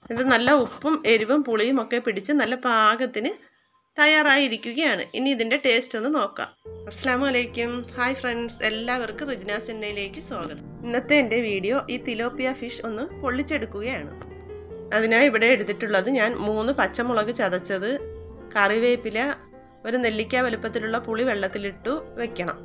ഇത് നല്ല ഉപ്പും എരിവും പുളിയും ഒക്കെ പിടിച്ച് നല്ല പാകത്തിന് തയ്യാറായിരിക്കുകയാണ് ഇനി ഇതിൻ്റെ ടേസ്റ്റ് ഒന്ന് നോക്കാം അസ്സാം വലൈക്കും ഹായ് ഫ്രണ്ട്സ് എല്ലാവർക്കും റിജ്ന സെന്നയിലേക്ക് സ്വാഗതം ഇന്നത്തെ എൻ്റെ വീഡിയോ ഈ തിലോപ്പിയ ഫിഷ് ഒന്ന് പൊള്ളിച്ചെടുക്കുകയാണ് അതിനായി ഇവിടെ എടുത്തിട്ടുള്ളത് ഞാൻ മൂന്ന് പച്ചമുളക് ചതച്ചത് കറിവേപ്പില ഒരു നെല്ലിക്ക വലുപ്പത്തിലുള്ള പുളി വെള്ളത്തിലിട്ടു വെക്കണം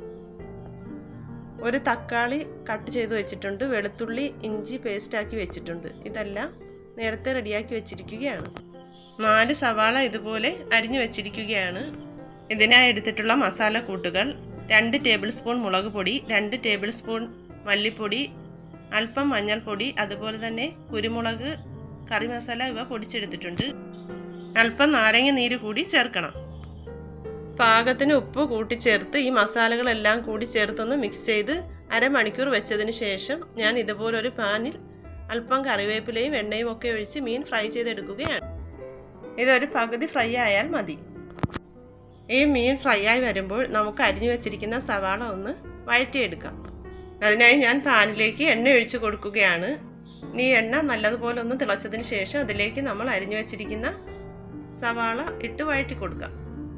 ഒരു തക്കാളി കട്ട് ചെയ്ത് വെച്ചിട്ടുണ്ട് വെളുത്തുള്ളി ഇഞ്ചി പേസ്റ്റാക്കി വെച്ചിട്ടുണ്ട് ഇതെല്ലാം നേരത്തെ റെഡിയാക്കി വെച്ചിരിക്കുകയാണ് നാല് സവാള ഇതുപോലെ അരിഞ്ഞു വെച്ചിരിക്കുകയാണ് ഇതിനായി എടുത്തിട്ടുള്ള മസാല കൂട്ടുകൾ രണ്ട് ടേബിൾ സ്പൂൺ മുളക് പൊടി രണ്ട് ടേബിൾ സ്പൂൺ മല്ലിപ്പൊടി അല്പം മഞ്ഞൾപ്പൊടി അതുപോലെ തന്നെ കുരുമുളക് കറി മസാല ഇവ പൊടിച്ചെടുത്തിട്ടുണ്ട് അല്പം നാരങ്ങ നീര് കൂടി ചേർക്കണം പാകത്തിന് ഉപ്പ് കൂട്ടിച്ചേർത്ത് ഈ മസാലകളെല്ലാം കൂടി ചേർത്തൊന്ന് മിക്സ് ചെയ്ത് അരമണിക്കൂർ വെച്ചതിന് ശേഷം ഞാൻ ഇതുപോലൊരു പാനിൽ അല്പം കറിവേപ്പിലയും എണ്ണയും ഒക്കെ ഒഴിച്ച് മീൻ ഫ്രൈ ചെയ്തെടുക്കുകയാണ് ഇതൊരു പകുതി ഫ്രൈ ആയാൽ മതി ഈ മീൻ ഫ്രൈ ആയി വരുമ്പോൾ നമുക്ക് അരിഞ്ഞു വെച്ചിരിക്കുന്ന സവാള ഒന്ന് വഴറ്റിയെടുക്കാം അതിനായി ഞാൻ പാനിലേക്ക് എണ്ണ ഒഴിച്ചു കൊടുക്കുകയാണ് ഇനി എണ്ണ നല്ലതുപോലെ ഒന്ന് തിളച്ചതിന് ശേഷം അതിലേക്ക് നമ്മൾ അരിഞ്ഞു വെച്ചിരിക്കുന്ന സവാള ഇട്ട് വഴറ്റി കൊടുക്കാം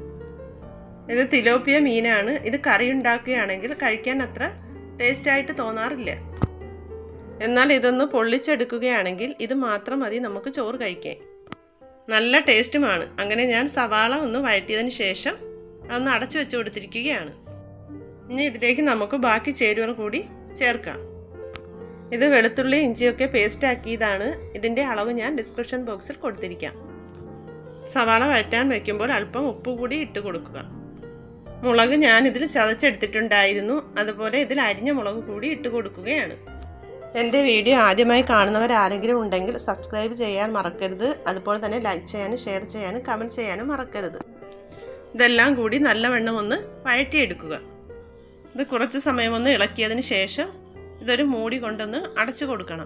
ഇത് തിലോപ്പിയ മീനാണ് ഇത് കറി ഉണ്ടാക്കുകയാണെങ്കിൽ കഴിക്കാൻ അത്ര ടേസ്റ്റായിട്ട് തോന്നാറില്ല എന്നാൽ ഇതൊന്ന് പൊള്ളിച്ചെടുക്കുകയാണെങ്കിൽ ഇത് മാത്രം മതി നമുക്ക് ചോറ് കഴിക്കാൻ നല്ല ടേസ്റ്റുമാണ് അങ്ങനെ ഞാൻ സവാള ഒന്ന് വഴറ്റിയതിന് ശേഷം അതൊന്ന് അടച്ചു വെച്ച് കൊടുത്തിരിക്കുകയാണ് ഇനി ഇതിലേക്ക് നമുക്ക് ബാക്കി ചേരുവകൾ കൂടി ചേർക്കാം ഇത് വെളുത്തുള്ളി ഇഞ്ചിയൊക്കെ പേസ്റ്റ് ആക്കിയതാണ് ഇതിൻ്റെ അളവ് ഞാൻ ഡിസ്ക്രിപ്ഷൻ ബോക്സിൽ കൊടുത്തിരിക്കാം സവാള വഴറ്റാൻ വയ്ക്കുമ്പോൾ അല്പം ഉപ്പ് കൂടി ഇട്ട് കൊടുക്കുക മുളക് ഞാൻ ഇതിൽ ചതച്ചെടുത്തിട്ടുണ്ടായിരുന്നു അതുപോലെ ഇതിൽ അരിഞ്ഞ മുളക് കൂടി ഇട്ട് കൊടുക്കുകയാണ് എൻ്റെ വീഡിയോ ആദ്യമായി കാണുന്നവർ ആരെങ്കിലും ഉണ്ടെങ്കിൽ സബ്സ്ക്രൈബ് ചെയ്യാൻ മറക്കരുത് അതുപോലെ തന്നെ ലൈക്ക് ചെയ്യാനും ഷെയർ ചെയ്യാനും കമൻറ്റ് ചെയ്യാനും മറക്കരുത് ഇതെല്ലാം കൂടി നല്ലവണ്ണം ഒന്ന് വഴറ്റിയെടുക്കുക ഇത് കുറച്ച് സമയം ഒന്ന് ഇളക്കിയതിന് ശേഷം ഇതൊരു മൂടി കൊണ്ടൊന്ന് അടച്ചു കൊടുക്കണം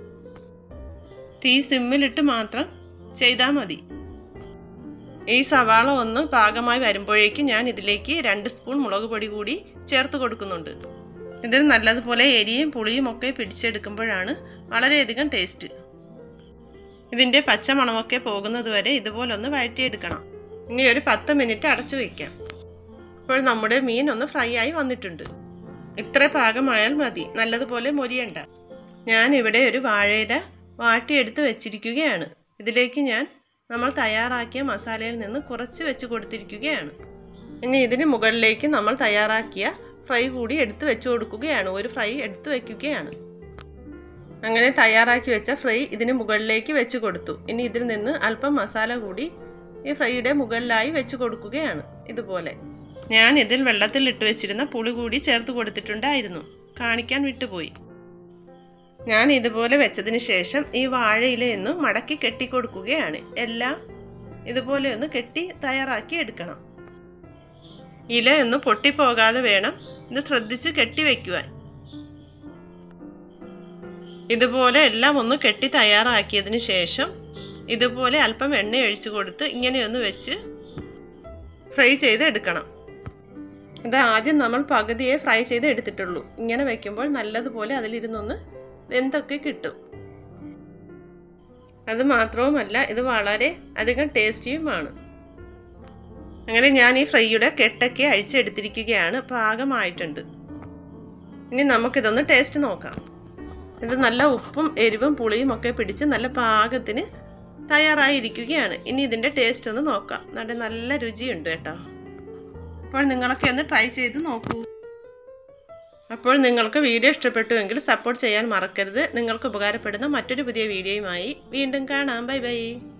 തീ സിമ്മിലിട്ട് മാത്രം ചെയ്താൽ മതി ഈ സവാള ഒന്ന് പാകമായി വരുമ്പോഴേക്കും ഞാൻ ഇതിലേക്ക് രണ്ട് സ്പൂൺ മുളക് പൊടി കൂടി ചേർത്ത് കൊടുക്കുന്നുണ്ട് ഇതിൽ നല്ലതുപോലെ എരിയും പുളിയും ഒക്കെ പിടിച്ചെടുക്കുമ്പോഴാണ് വളരെയധികം ടേസ്റ്റ് ഇതിൻ്റെ പച്ചമണമൊക്കെ പോകുന്നത് വരെ ഇതുപോലെ ഒന്ന് വഴറ്റിയെടുക്കണം ഇനി ഒരു പത്ത് മിനിറ്റ് അടച്ചു വയ്ക്കാം ഇപ്പോൾ നമ്മുടെ മീൻ ഒന്ന് ഫ്രൈ ആയി വന്നിട്ടുണ്ട് ഇത്ര പാകമായാൽ മതി നല്ലതുപോലെ മൊരിയണ്ട ഞാൻ ഇവിടെ ഒരു വാഴയില വാട്ടിയെടുത്ത് വെച്ചിരിക്കുകയാണ് ഇതിലേക്ക് ഞാൻ നമ്മൾ തയ്യാറാക്കിയ മസാലയിൽ നിന്ന് കുറച്ച് വെച്ച് കൊടുത്തിരിക്കുകയാണ് ഇനി ഇതിന് മുകളിലേക്ക് നമ്മൾ തയ്യാറാക്കിയ ഫ്രൈ കൂടി എടുത്ത് വെച്ച് കൊടുക്കുകയാണ് ഒരു ഫ്രൈ എടുത്ത് വെക്കുകയാണ് അങ്ങനെ തയ്യാറാക്കി വെച്ച ഫ്രൈ ഇതിന് മുകളിലേക്ക് വെച്ച് കൊടുത്തു ഇനി ഇതിൽ നിന്ന് അല്പം മസാല കൂടി ഈ ഫ്രൈയുടെ മുകളിലായി വെച്ച് കൊടുക്കുകയാണ് ഇതുപോലെ ഞാൻ ഇതിൽ വെള്ളത്തിൽ ഇട്ട് വെച്ചിരുന്ന പുളി കൂടി ചേർത്ത് കൊടുത്തിട്ടുണ്ടായിരുന്നു കാണിക്കാൻ വിട്ടുപോയി ഞാൻ ഇതുപോലെ വെച്ചതിന് ശേഷം ഈ വാഴയില ഒന്ന് മടക്കി കെട്ടിക്കൊടുക്കുകയാണ് എല്ലാം ഇതുപോലെ ഒന്ന് കെട്ടി തയ്യാറാക്കി എടുക്കണം ഇല ഒന്ന് പൊട്ടിപ്പോകാതെ വേണം ഇത് ശ്രദ്ധിച്ച് കെട്ടി വയ്ക്കുവാൻ ഇതുപോലെ എല്ലാം ഒന്ന് കെട്ടി തയ്യാറാക്കിയതിന് ശേഷം ഇതുപോലെ അല്പം എണ്ണ ഒഴിച്ചു കൊടുത്ത് ഇങ്ങനെയൊന്ന് വെച്ച് ഫ്രൈ ചെയ്ത് എടുക്കണം ഇത് ആദ്യം നമ്മൾ പകുതിയെ ഫ്രൈ ചെയ്ത് എടുത്തിട്ടുള്ളൂ ഇങ്ങനെ വെക്കുമ്പോൾ നല്ലതുപോലെ അതിലിരുന്നൊന്ന് വെന്തൊക്കെ കിട്ടും അത് മാത്രവുമല്ല ഇത് വളരെ അധികം ടേസ്റ്റിയുമാണ് അങ്ങനെ ഞാൻ ഈ ഫ്രൈയുടെ കെട്ടൊക്കെ അഴിച്ചെടുത്തിരിക്കുകയാണ് പാകമായിട്ടുണ്ട് ഇനി നമുക്കിതൊന്ന് ടേസ്റ്റ് നോക്കാം ഇത് നല്ല ഉപ്പും എരിവും പുളിയും ഒക്കെ പിടിച്ച് നല്ല പാകത്തിന് തയ്യാറായിരിക്കുകയാണ് ഇനി ഇതിൻ്റെ ടേസ്റ്റ് ഒന്ന് നോക്കാം നല്ല നല്ല രുചിയുണ്ട് കേട്ടോ അപ്പോൾ നിങ്ങളൊക്കെ ഒന്ന് ട്രൈ ചെയ്ത് നോക്കൂ അപ്പോൾ നിങ്ങൾക്ക് വീഡിയോ ഇഷ്ടപ്പെട്ടുവെങ്കിൽ സപ്പോർട്ട് ചെയ്യാൻ മറക്കരുത് നിങ്ങൾക്ക് ഉപകാരപ്പെടുന്ന മറ്റൊരു പുതിയ വീഡിയോയുമായി വീണ്ടും കാണാം ബൈ ബൈ